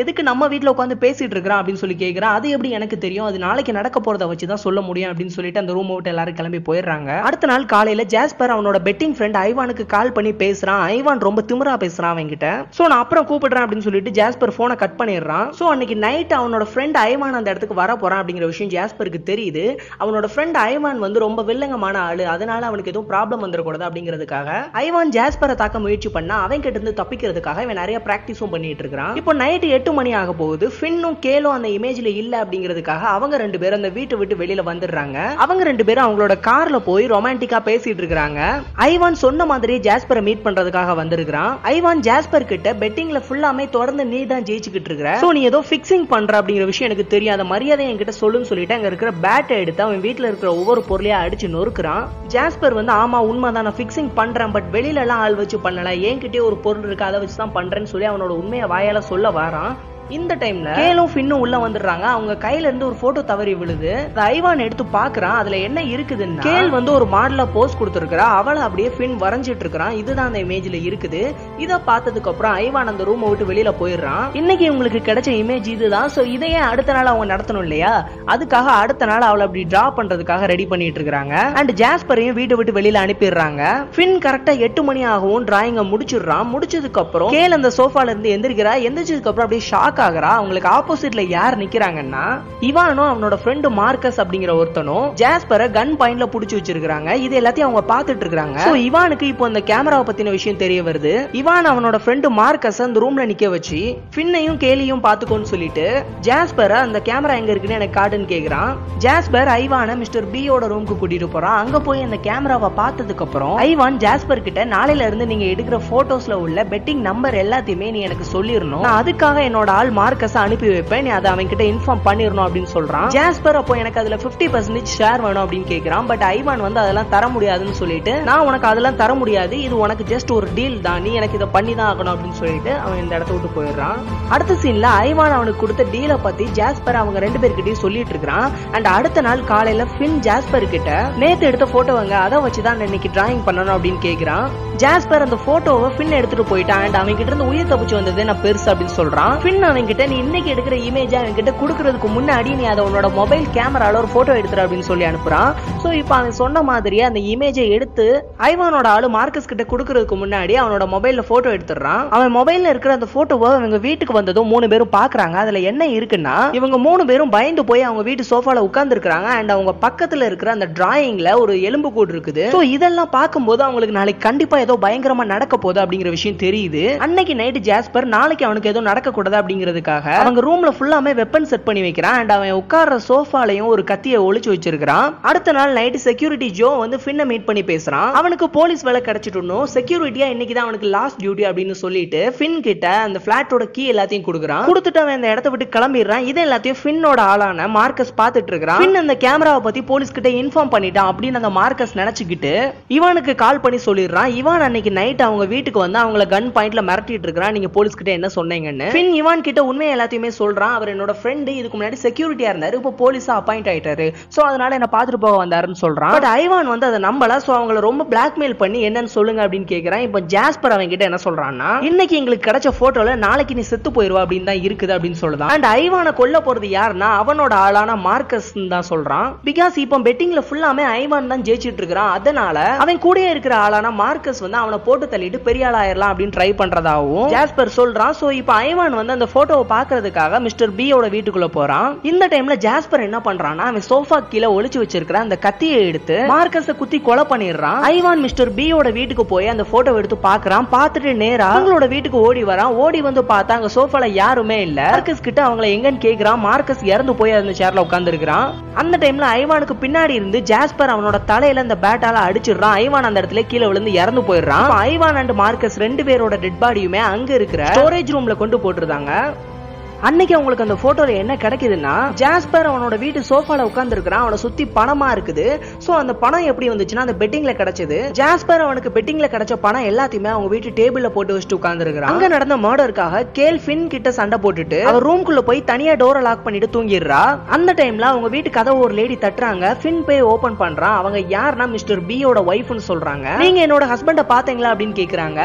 நம்ம வீட்ல உட்காந்து பேசிட்டு இருக்கிறான் அப்படின்னு சொல்லி கேக்குறான் அது எப்படி எனக்கு தெரியும் அது நாளைக்கு நடக்க போறத வச்சு தான் சொல்ல முடியும் அப்படின்னு சொல்லிட்டு அந்த ரூம் விட்டு எல்லாரும் கிளம்பி போயிடுறாங்க அடுத்த நாள் காலையில ஜாஸ்பர் அவனோட பெட்டிங் ஃப்ரெண்ட் ஐவானுக்கு கால் பண்ணி பேசுறான் ஐவான் ரொம்ப திமிரா பேசுறான் அவன்கிட்ட சோ நான் அப்புறம் கூப்பிடுறேன் அப்படின்னு சொல்லிட்டு ஜாஸ்பர் போனை கட் பண்ணிடுறான் சோ அன்னைக்கு நைட் அவனோட ஃப்ரெண்ட் ஐவான் அந்த இடத்துக்கு வர போறான் அப்படிங்கிற விஷயம் ஜாஸ்பருக்கு தெரியுது அவனோட ஃப்ரெண்ட் ஐவான் வந்து ரொம்ப வில்லங்கமான ஆளு அதனால அவனுக்கு எதுவும் ப்ராப்ளம் வந்துடக்கூடாது அப்படிங்கிறதுக்காக ஐவான் ஜாஸ்பரை தாக்க முயற்சி பண்ணா அவன் கிட்ட இருந்து தப்பிக்கிறதுக்காக இவன் நிறைய பிராக்டிஸும் பண்ணிட்டு இருக்கான் இப்போ நைட் எட்டு மணி ஆக போகுது ஃபின்னும் கேலும் அந்த இமேஜ்ல இல்ல அப்படிங்கிறதுக்காக அவங்க ரெண்டு பேரும் அந்த வீட்டை விட்டு வெளியில வந்துடுறாங்க அவங்க ரெண்டு பேரும் அவங்களோட கார்ல போய் ரொமான்டிக்கா பேசிட்டு இருக்காங்க ஐவான் சொன்ன மாதிரியே ஜாஸ்பரை மீட் பண்றதுக்காக வந்திருக்கான் ஐவான் ஜாஸ்பர் கிட்ட பெட்டிங்ல ஃபுல்லாமே தொடர்ந்து நீ தான் ஜெயிச்சுக்கிட்டு இருக்கிற சோ நீ ஏதோ ஃபிக்ஸிங் பண்ற அப்படிங்கிற விஷயம் எனக்கு தெரியும் அந்த மரியாதை என்கிட்ட சொல்லுன்னு சொல்லிட்டு அங்க இருக்கிற பேட்டை எடுத்து அவன் வீட்டுல இருக்கிற ஒவ்வொரு பொருளையா அடிச்சு நொறுக்குறான் ஜாஸ்பர் வந்து ஆமா உண்மைதான் நான் ஃபிக்ஸிங் பண்றேன் பட் வெளியில எல்லாம் ஆள் வச்சு பண்ணல என்கிட்டயே ஒரு பொருள் இருக்கு அதை வச்சு தான் பண்றேன்னு சொல்லி அவனோட உண்மையை வாயால சொல்ல வரான் இந்த டைம்ல கேலும் ஃபின்னும் உள்ள வந்துடுறாங்க அவங்க கையில இருந்து ஒரு போட்டோ தவறி விழுது அதை ஐவான் எடுத்து பாக்குறான் அதுல என்ன இருக்குதுன்னா கேல் வந்து ஒரு மாடலா போஸ் கொடுத்துருக்கா அவளை அப்படியே ஃபின் வரைஞ்சிட்டு இருக்கிறான் இதுதான் அந்த இமேஜ்ல இருக்குது இத பார்த்ததுக்கு அப்புறம் ஐவான் அந்த ரூமை விட்டு வெளியில போயிடுறான் இன்னைக்கு உங்களுக்கு கிடைச்ச இமேஜ் இதுதான் சோ இதையே அடுத்த நாள் அவங்க நடத்தணும் இல்லையா அதுக்காக அடுத்த நாள் அவளை அப்படி டிரா பண்றதுக்காக ரெடி பண்ணிட்டு இருக்காங்க அண்ட் ஜாஸ்பரையும் வீட்டை விட்டு வெளியில அனுப்பிடுறாங்க ஃபின் கரெக்டா எட்டு மணி ஆகவும் டிராயிங்க முடிச்சிடுறான் முடிச்சதுக்கு அப்புறம் கேல் அந்த சோஃபால இருந்து எந்திரிக்கிறா எந்திரிச்சதுக்கு அப்புறம் அப்படியே ஷாக் ஆகுறா அவங்களுக்கு ஆப்போசிட்ல யார் நிக்கிறாங்கன்னா இவானும் அவனோட ஃப்ரெண்டு மார்க்கஸ் அப்படிங்கிற ஒருத்தனும் ஜாஸ்பரை கன் பாயிண்ட்ல புடிச்சு வச்சிருக்காங்க இது எல்லாத்தையும் அவங்க பாத்துட்டு இருக்காங்க சோ இவானுக்கு இப்போ அந்த கேமராவை பத்தின விஷயம் தெரிய வருது இவான் அவனோட ஃப்ரெண்டு மார்க்கஸ் அந்த ரூம்ல நிக்க வச்சு ஃபின்னையும் கேலியும் பாத்துக்கோன்னு சொல்லிட்டு ஜாஸ்பரை அந்த கேமரா எங்க இருக்குன்னு எனக்கு காட்டுன்னு கேக்குறான் ஜாஸ்பர் ஐவான மிஸ்டர் பியோட ரூமுக்கு கூட்டிட்டு போறான் அங்க போய் அந்த கேமராவை பார்த்ததுக்கு அப்புறம் ஐவான் ஜாஸ்பர் கிட்ட நாளையில இருந்து நீங்க எடுக்கிற போட்டோஸ்ல உள்ள பெட்டிங் நம்பர் எல்லாத்தையுமே நீ எனக்கு சொல்லிடணும் நான் அதுக்காக என்னோட ஆள் மார்க்கஸ அனுப்பி வைப்பேன் நீ அதை அவன் கிட்ட இன்ஃபார்ம் பண்ணிடணும் அப்படின்னு சொல்றான் ஜாஸ்பர் அப்போ எனக்கு அதுல 50% பர்சன்டேஜ் ஷேர் வேணும் அப்படின்னு கேக்குறான் பட் ஐவான் வந்து அதெல்லாம் தர முடியாதுன்னு சொல்லிட்டு நான் உனக்கு அதெல்லாம் தர முடியாது இது உனக்கு ஜஸ்ட் ஒரு டீல் தான் நீ எனக்கு இதை பண்ணி தான் ஆகணும் அப்படின்னு சொல்லிட்டு அவன் இந்த இடத்த விட்டு போயிடுறான் அடுத்த சீன்ல ஐவான் அவனுக்கு கொடுத்த டீலை பத்தி ஜாஸ்பர் அவங்க ரெண்டு பேர்கிட்டயும் சொல்லிட்டு இருக்கான் அண்ட் அடுத்த நாள் காலையில ஃபின் ஜாஸ்பர் கிட்ட நேத்து எடுத்த போட்டோவங்க அதை வச்சுதான் நான் இன்னைக்கு டிராயிங் பண்ணணும் அப்படின்னு கேக்குறான் ஜாஸ்பர் அந்த போட்டோவை ஃபின் எடுத்துட்டு போயிட்டான் அண்ட் அவன் கிட்ட இருந்து உயிர் தப்பிச்சு வந்தது நான் பெருசு அப்படின்னு சொல்றான் ஃபின் அவன் கிட்ட நீ இன்னைக்கு எடுக்கிற இமேஜ் அவன் கிட்ட கொடுக்கறதுக்கு முன்னாடி நீ அதை உன்னோட மொபைல் கேமரால ஒரு போட்டோ எடுத்துரு அப்படின்னு சொல்லி அனுப்புறான் சோ இப்போ அவன் சொன்ன மாதிரியே அந்த இமேஜை எடுத்து ஐவானோட ஆளு மார்க்கஸ் கிட்ட கொடுக்கறதுக்கு முன்னாடி அவனோட மொபைல்ல போட்டோ எடுத்துறான் அவன் மொபைல்ல இருக்கிற அந்த போட்டோவை அவங்க வீட்டுக்கு வந்ததும் மூணு பேரும் பாக்குறாங்க அதுல என்ன இருக்குன்னா இவங்க மூணு பேரும் பயந்து போய் அவங்க வீட்டு சோஃபால உட்கார்ந்து இருக்காங்க அண்ட் அவங்க பக்கத்துல இருக்கிற அந்த டிராயிங்ல ஒரு எலும்பு கூடு இருக்குது சோ இதெல்லாம் பார்க்கும்போது அவங்களுக்கு நாளைக்கு கண்டிப்பா ஏதோ பயங்கரமா நடக்க போகுது அப்படிங்கிற விஷயம் தெரியுது அன்னைக்கு நைட் ஜாஸ்பர் நாளைக்கு அவனுக்கு ஏதோ நடக்க கூடாது அப்படிங்கிறதுக்காக அவங்க ரூம்ல ஃபுல்லாமே வெப்பன் செட் பண்ணி வைக்கிறான் அண்ட் அவன் உட்கார்ற சோஃபாலையும் ஒரு கத்தியை ஒளிச்சு வச்சிருக்கான் அடுத்த நாள் நைட் செக்யூரிட்டி ஜோ வந்து ஃபின்ன மீட் பண்ணி பேசுறான் அவனுக்கு போலீஸ் வேலை கிடைச்சிட்டணும் செக்யூரிட்டியா இன்னைக்கு தான் அவனுக்கு லாஸ்ட் டியூட்டி அப்படின்னு சொல்லிட்டு ஃபின் கிட்ட அந்த பிளாட்டோட கீ எல்லாத்தையும் கொடுக்குறான் கொடுத்துட்டு அவன் அந்த இடத்த விட்டு கிளம்பிடுறான் இது எல்லாத்தையும் ஃபின்னோட ஆளான மார்க்கஸ் பார்த்துட்டு இருக்கிறான் ஃபின் அந்த கேமராவை பத்தி போலீஸ் கிட்ட இன்ஃபார்ம் பண்ணிட்டான் அப்படின்னு அந்த மார்க்கஸ் நினைச்சுக்கிட்டு இவானுக்கு கால் பண்ணி சொல்லிடுறான் இவான் அன்னைக்கு நைட் அவங்க வீட்டுக்கு வந்து அவங்கள கன் பாயிண்ட்ல மிரட்டிட்டு இருக்கிறான் நீங்க போலீஸ் கிட்ட என்ன சொன்னீங்கன்னு ஃபின் இவான் கிட்ட உண்மை எல்லாத்தையுமே சொல்றான் அவர் என்னோட ஃப்ரெண்டு இதுக்கு முன்னாடி செக்யூரிட்டியா இருந்தாரு இப்போ போலீஸா அப்பாயிண்ட் ஆயிட்டாரு சோ அதனால என்ன பாத்துட்டு போக வந்தாருன்னு சொல்றான் பட் ஐவான் வந்து அதை நம்பல சோ அவங்கள ரொம்ப பிளாக்மெயில் பண்ணி என்னன்னு சொல்லுங்க அப்படின்னு கேக்குறான் இப்போ ஜாஸ்பர் அவங்க கிட்ட என்ன சொல்றான்னா இன்னைக்கு எங்களுக்கு கிடைச்ச போட்டோல நாளைக்கு நீ செத்து போயிருவா அப்படின்னு தான் இருக்குது அப்படின்னு சொல்லுதான் அண்ட் ஐவானை கொல்ல போறது யாருன்னா அவனோட ஆளான மார்க்கஸ் தான் சொல்றான் பிகாஸ் இப்போ பெட்டிங்ல ஃபுல்லாமே ஐவான் தான் ஜெயிச்சிட்டு இருக்கிறான் அதனால அவன் கூடயே இருக்கிற ஆளான மார்க்கஸ் வந்து அவனை போட்டு தள்ளிட்டு பெரிய ஆள் ஆயிரலாம் அப்படின்னு ட்ரை பண்றதாவும் ஜாஸ்பர் சொல்றான் சோ இப்போ ஐவான் வந்து அந்த போட்டோவை பாக்குறதுக்காக மிஸ்டர் பியோட வீட்டுக்குள்ள போறான் இந்த டைம்ல ஜாஸ்பர் என்ன பண்றான்னா அவன் சோஃபா கீழே ஒளிச்சு வச்சிருக்கிற அந்த கத்தியை எடுத்து மார்க்கஸ குத்தி கொலை பண்ணிடுறான் ஐவான் மிஸ்டர் பியோட வீட்டுக்கு போய் அந்த போட்டோ எடுத்து பாக்குறான் பார்த்துட்டு நேரா அவங்களோட வீட்டுக்கு ஓடி வரான் ஓடி வந்து பார்த்தா அங்க சோஃபால யாருமே இல்ல மார்க்கஸ் கிட்ட அவங்கள எங்கன்னு கேக்குறான் மார்க்கஸ் இறந்து போய் அந்த சேர்ல உட்கார்ந்து அந்த டைம்ல ஐவானுக்கு பின்னாடி இருந்து ஜாஸ்பர் அவனோட தலையில அந்த பேட்டால அடிச்சிடுறான் ஐவான் அந்த இடத்துல கீழே விழுந்து இறந்து போயிடுறான் அப்ப ஐவான் அண்ட் மார்க்கஸ் ரெண்டு பேரோட டெட் பாடியுமே அங்க இருக்கிற ஸ்டோரேஜ் ரூம்ல கொண்டு போட்டிருந்தாங்க அன்னைக்கு அவங்களுக்கு அந்த போட்டோல என்ன கிடைக்குதுன்னா ஜாஸ்பர் அவனோட வீட்டு சோஃபால உட்கார்ந்து இருக்கிறான் அவனை சுத்தி பணமா இருக்குது சோ அந்த பணம் எப்படி வந்துச்சுன்னா அந்த பெட்டிங்ல கிடைச்சது ஜாஸ்பர் அவனுக்கு பெட்டிங்ல கிடைச்ச பணம் எல்லாத்தையுமே அவங்க வீட்டு டேபிள்ல போட்டு வச்சுட்டு உட்கார்ந்து இருக்கிறான் அங்க நடந்த மர்டருக்காக கேல் ஃபின் கிட்ட சண்டை போட்டுட்டு அவர் ரூம்குள்ள போய் தனியா டோரை லாக் பண்ணிட்டு தூங்கிடுறா அந்த டைம்ல அவங்க வீட்டு கதவு ஒரு லேடி தட்டுறாங்க ஃபின் போய் ஓபன் பண்றான் அவங்க யாருன்னா மிஸ்டர் பியோட ஒய்ஃப்னு சொல்றாங்க நீங்க என்னோட ஹஸ்பண்ட பாத்தீங்களா அப்படின்னு கேக்குறாங்க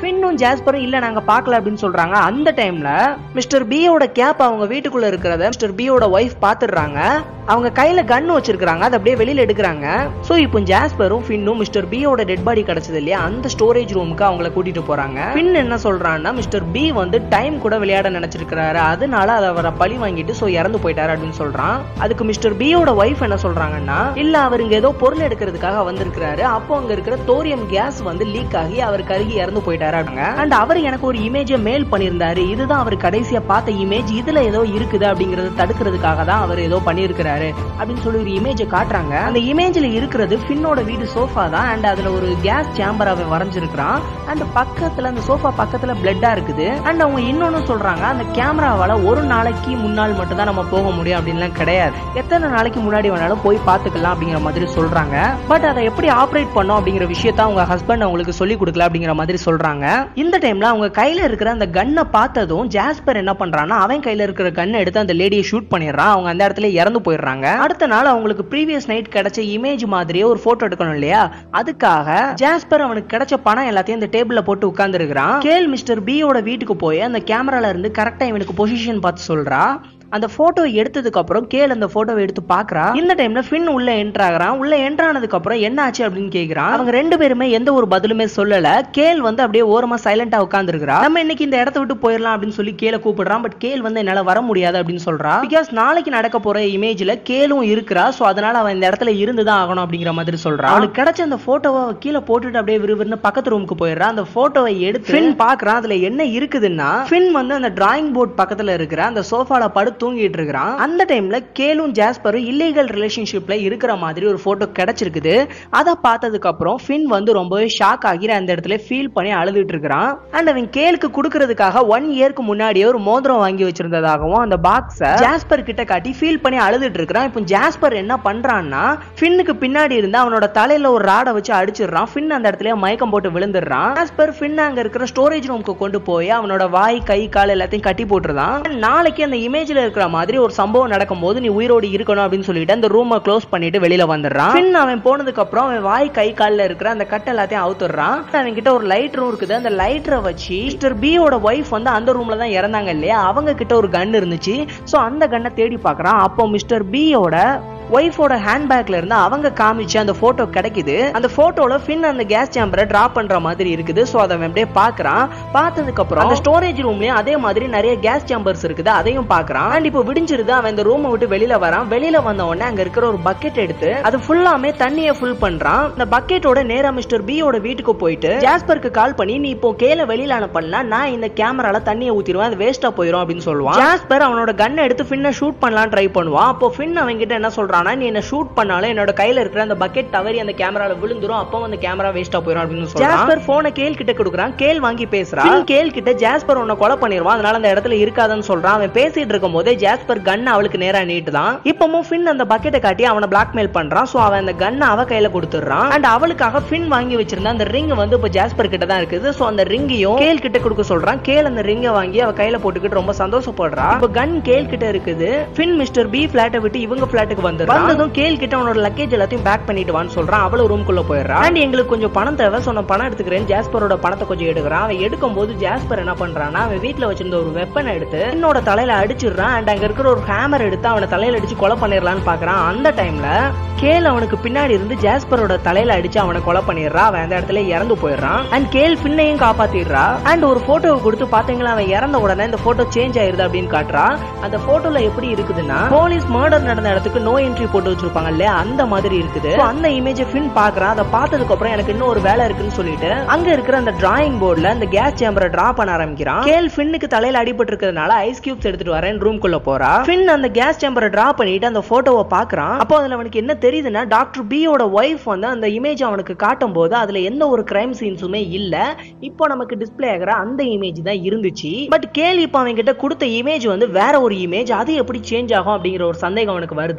ஃபின்னும் ஜாஸ்பரும் இல்ல நாங்க பார்க்கல அப்படின்னு சொல்றாங்க அந்த டைம்ல மிஸ்டர் பியோட கேப் அவங்க வீட்டுக்குள்ள இருக்கிறத மிஸ்டர் பியோட ஒய்ஃப் பாத்துடுறாங்க அவங்க கையில கன் வச்சிருக்காங்க அதை அப்படியே வெளியில எடுக்கிறாங்க சோ இப்போ ஜாஸ்பரும் ஃபின்னும் மிஸ்டர் பியோட டெட் பாடி கிடைச்சது இல்லையா அந்த ஸ்டோரேஜ் ரூமுக்கு அவங்கள கூட்டிட்டு போறாங்க ஃபின் என்ன சொல்றான்னா மிஸ்டர் பி வந்து டைம் கூட விளையாட நினைச்சிருக்காரு அதனால அதை அவரை பழி வாங்கிட்டு சோ இறந்து போயிட்டாரு அப்படின்னு சொல்றான் அதுக்கு மிஸ்டர் பியோட ஒய்ஃப் என்ன சொல்றாங்கன்னா இல்ல அவர் இங்க ஏதோ பொருள் எடுக்கிறதுக்காக வந்திருக்கிறாரு அப்போ அங்க இருக்கிற தோரியம் கேஸ் வந்து லீக் ஆகி அவர் கருகி இறந்து போயிட்டாரு அப்படிங்க அண்ட் அவர் எனக்கு ஒரு இமேஜை மேல் பண்ணியிருந்தாரு இதுதான் அவர் கடைசியா பார்த்த இமேஜ் இதுல ஏதோ இருக்குது அப்படிங்கறத தடுக்கிறதுக்காக தான் அவர் ஏதோ பண்ணியிருக்கிறாரு அப்படின்னு சொல்லி ஒரு இமேஜை காட்டுறாங்க அந்த இமேஜ்ல இருக்கிறது ஃபின்னோட வீடு சோஃபா தான் அண்ட் அதுல ஒரு கேஸ் சேம்பர் அவன் வரைஞ்சிருக்கிறான் அண்ட் பக்கத்துல அந்த சோஃபா பக்கத்துல பிளட்டா இருக்குது அண்ட் அவங்க இன்னொன்னு சொல்றாங்க அந்த கேமராவால ஒரு நாளைக்கு முன்னாள் மட்டும் தான் நம்ம போக முடியும் அப்படின்லாம் கிடையாது எத்தனை நாளைக்கு முன்னாடி வேணாலும் போய் பாத்துக்கலாம் அப்படிங்கிற மாதிரி சொல்றாங்க பட் அதை எப்படி ஆப்ரேட் பண்ணோம் அப்படிங்கிற விஷயத்த அவங்க ஹஸ்பண்ட் அவங்களுக்கு சொல்லி கொடுக்கல அப்படிங்கிற மாதிரி சொல்றாங்க இந்த டைம்ல அவங்க கையில இருக்கிற அந்த கன்னை பார்த்ததும் ஜாஸ்பர் என்ன பண்றான்னா அவன் கையில இருக்கிற கன்னை எடுத்து அந்த லேடியை ஷூட் பண்ணிடுறான் அவங்க அந்த இடத்துல இறந்து போயிடுறாங்க அடுத்த நாள் அவங்களுக்கு ப்ரீவியஸ் நைட் கிடைச்ச இமேஜ் மாதிரியே ஒரு போட்டோ எடுக்கணும் இல்லையா அதுக்காக ஜாஸ்பர் அவனுக்கு கிடைச்ச பணம் எல்லாத்தையும் இந்த டேபிள்ல போட்டு உட்கார்ந்து இருக்கிறான் கேள் மிஸ்டர் பியோட வீட்டுக்கு போய் அந்த கேமரால இருந்து கரெக்டா இவனுக்கு பொசிஷன் பார்த்து சொல்றா அந்த போட்டோ எடுத்ததுக்கு அப்புறம் கேள் அந்த போட்டோவை எடுத்து பாக்குறா இந்த டைம்ல ஃபின் உள்ள என்டர் ஆகுறான் உள்ள என்டர் ஆனதுக்கு அப்புறம் என்ன ஆச்சு அப்படின்னு கேக்குறான் அவங்க ரெண்டு பேருமே எந்த ஒரு பதிலுமே சொல்லல கேள் வந்து அப்படியே ஓரமா சைலண்டா உட்கார்ந்துருக்கா நம்ம இன்னைக்கு இந்த இடத்த விட்டு போயிடலாம் அப்படின்னு சொல்லி கேள கூப்பிடுறான் பட் கேள் வந்து என்னால வர முடியாது அப்படின்னு சொல்றா பிகாஸ் நாளைக்கு நடக்க போற இமேஜ்ல கேளும் இருக்கிறா சோ அதனால அவன் இந்த இடத்துல இருந்துதான் ஆகணும் அப்படிங்கிற மாதிரி சொல்றான் அவனுக்கு கிடைச்ச அந்த போட்டோவை அவ கீழே போட்டுட்டு அப்படியே விறுவிறுன்னு பக்கத்து ரூமுக்கு போயிடுறான் அந்த போட்டோவை எடுத்து ஃபின் பாக்குறான் அதுல என்ன இருக்குதுன்னா ஃபின் வந்து அந்த டிராயிங் போர்ட் பக்கத்துல இருக்கிற அந்த சோஃபால படுத்து தூங்கிட்டு இருக்கிறான் அந்த டைம்ல கேலும் ஜாஸ்பரும் இல்லீகல் ரிலேஷன்ஷிப்ல இருக்கிற மாதிரி ஒரு போட்டோ கிடைச்சிருக்குது அதை பார்த்ததுக்கு அப்புறம் ஃபின் வந்து ரொம்பவே ஷாக் ஆகி அந்த இடத்துல ஃபீல் பண்ணி அழுதுட்டு இருக்கிறான் அண்ட் அவன் கேலுக்கு கொடுக்கறதுக்காக ஒன் இயர்க்கு முன்னாடியே ஒரு மோதிரம் வாங்கி வச்சிருந்ததாகவும் அந்த பாக்ஸ ஜாஸ்பர் கிட்ட காட்டி ஃபீல் பண்ணி அழுதுட்டு இருக்கிறான் இப்போ ஜாஸ்பர் என்ன பண்றான்னா ஃபின்னுக்கு பின்னாடி இருந்து அவனோட தலையில ஒரு ராடை வச்சு அடிச்சிடுறான் ஃபின் அந்த இடத்துல மயக்கம் போட்டு விழுந்துடுறான் ஜாஸ்பர் ஃபின் அங்க இருக்கிற ஸ்டோரேஜ் ரூமுக்கு கொண்டு போய் அவனோட வாய் கை கால் எல்லாத்தையும் கட்டி போட்டுருதான் நாளைக்கு அந்த இமேஜ்ல இருக்கிற மாதிரி ஒரு சம்பவம் நடக்கும்போது நீ உயிரோடு இருக்கணும் அப்படின்னு சொல்லிட்டு அந்த ரூமை க்ளோஸ் பண்ணிட்டு வெளியில வந்துடுறான் பின் அவன் போனதுக்கு அப்புறம் அவன் வாய் கை கால்ல இருக்கிற அந்த கட்டை எல்லாத்தையும் அவுத்துறான் அவன் கிட்ட ஒரு லைட்டரும் இருக்குது அந்த லைட்டரை வச்சு மிஸ்டர் பியோட ஒய்ஃப் வந்து அந்த ரூம்ல தான் இறந்தாங்க இல்லையா அவங்க கிட்ட ஒரு கன் இருந்துச்சு சோ அந்த கன்னை தேடி பார்க்கறான் அப்போ மிஸ்டர் பியோட ஒய்ஃபோட ஹேண்ட்பேக்ல இருந்து அவங்க காமிச்ச அந்த போட்டோ கிடைக்குது அந்த போட்டோல ஃபின் அந்த கேஸ் சேம்பரை டிராப் பண்ற மாதிரி இருக்குது சோ அதை அவன் அப்படியே பாக்குறான் பார்த்ததுக்கு அப்புறம் அந்த ஸ்டோரேஜ் ரூம்லயும் அதே மாதிரி நிறைய கேஸ் சேம்பர்ஸ் இருக்குது அதையும் பாக்குறான் அண்ட் இப்போ விடிஞ்சிருது அவன் இந்த ரூமை விட்டு வெளியில வரான் வெளியில வந்த உடனே அங்க இருக்கிற ஒரு பக்கெட் எடுத்து அது ஃபுல்லாமே தண்ணியை ஃபுல் பண்றான் அந்த பக்கெட்டோட நேரா மிஸ்டர் பியோட வீட்டுக்கு போயிட்டு ஜாஸ்பருக்கு கால் பண்ணி நீ இப்போ கேல வெளியில அனுப்பலனா நான் இந்த கேமரால தண்ணியை ஊத்திடுவேன் அது வேஸ்டா போயிடும் அப்படின்னு சொல்லுவான் ஜாஸ்பர் அவனோட கன்னை எடுத்து ஃபின்னை ஷூட் பண்ணலாம் ட்ரை பண்ணுவான் அப்போ ஃபின் அவங்க கிட்ட என்ன சொல்றானா நீ என்ன ஷூட் பண்ணாலும் என்னோட கையில இருக்கிற அந்த பக்கெட் தவறி அந்த கேமரால விழுந்துரும் அப்போ அந்த கேமரா வேஸ்டா போயிடும் அப்படின்னு சொல்றான் ஜாஸ்பர் போனை கேல் கிட்ட கொடுக்குறான் கேல் வாங்கி பேசுறான் ஃபின் கேல் கிட்ட ஜாஸ்பர் உன்னை கொலை பண்ணிடுவான் அதனால அந்த இடத்துல இருக்காதுன்னு சொல்றான் அவன் பேசிட்டு இருக்கும் போதே ஜாஸ்பர் கன் அவளுக்கு நேரா நீட்டுதான் இப்பவும் ஃபின் அந்த பக்கெட்டை காட்டி அவனை பிளாக்மெயில் பண்றான் சோ அவன் அந்த கன் அவ கையில கொடுத்துறான் அண்ட் அவளுக்காக ஃபின் வாங்கி வச்சிருந்த அந்த ரிங் வந்து இப்ப ஜாஸ்பர் கிட்ட தான் இருக்குது சோ அந்த ரிங்கையும் கேல் கிட்ட கொடுக்க சொல்றான் கேல் அந்த ரிங்கை வாங்கி அவ கையில போட்டுக்கிட்டு ரொம்ப சந்தோஷப்படுறா இப்ப கன் கேல் கிட்ட இருக்குது ஃபின் மிஸ்டர் பி பிளாட்டை விட்டு இவங்க பிளாட்டுக்கு வந்து வந்ததும் கேல் கிட்ட அவனோட லக்கேஜ் எல்லாத்தையும் பேக் பண்ணிட்டு வான்னு சொல்றான் அவளும் ரூம்குள்ள போயிடுறான் அண்ட் எங்களுக்கு கொஞ்சம் பணம் தேவை சொன்ன பணம் எடுத்துக்கிறேன் ஜாஸ்பரோட பணத்தை கொஞ்சம் எடுக்கிறான் அவன் எடுக்கும் போது ஜாஸ்பர் என்ன பண்றான்னா அவன் வீட்டுல வச்சிருந்த ஒரு வெப்பனை எடுத்து என்னோட தலையில அடிச்சிடுறான் அண்ட் அங்க இருக்கிற ஒரு ஹேமர் எடுத்து அவனை தலையில அடிச்சு கொலை பண்ணிடலான்னு பாக்குறான் அந்த டைம்ல கேல் அவனுக்கு பின்னாடி இருந்து ஜாஸ்பரோட தலையில அடிச்சு அவனை கொலை பண்ணிடுறா அவன் அந்த இடத்துல இறந்து போயிடுறான் அண்ட் கேல் பின்னையும் காப்பாத்திடுறா அண்ட் ஒரு போட்டோவை கொடுத்து பாத்தீங்களா அவன் இறந்த உடனே இந்த போட்டோ சேஞ்ச் ஆயிருது அப்படின்னு காட்டுறா அந்த போட்டோல எப்படி இருக்குதுன்னா போலீஸ் மர்டர் நடந்த இடத்துக்கு நோ என்ட்ரி போட்டு வச்சிருப்பாங்க இல்லையா அந்த மாதிரி இருக்குது So, அந்த இமேஜ் ஃபின் பாக்குறான் அதை பார்த்ததுக்கு அப்புறம் எனக்கு இன்னும் ஒரு வேலை இருக்குன்னு சொல்லிட்டு அங்க இருக்கிற அந்த டிராயிங் போர்டுல அந்த கேஸ் சேம்பரை டிரா பண்ண ஆரம்பிக்கிறான் கேல் ஃபின்னுக்கு தலையில அடிபட்டு இருக்கிறதுனால ஐஸ் கியூப்ஸ் எடுத்துட்டு வரேன் ரூம்குள்ள போறா ஃபின் அந்த கேஸ் சேம்பரை டிரா பண்ணிட்டு அந்த போட்டோவை பாக்குறான் அப்போ அதுல அவனுக்கு என்ன தெரியுதுன்னா டாக்டர் பியோட ஒய்ஃப் வந்து அந்த இமேஜ் அவனுக்கு காட்டும் போது அதுல எந்த ஒரு கிரைம் சீன்ஸுமே இல்ல இப்போ நமக்கு டிஸ்ப்ளே ஆகிற அந்த இமேஜ் தான் இருந்துச்சு பட் கேள் இப்போ அவன் கிட்ட கொடுத்த இமேஜ் வந்து வேற ஒரு இமேஜ் அது எப்படி சேஞ்ச் ஆகும் அப்படிங்கிற ஒரு சந்தேகம் அவனுக்கு வருது சோ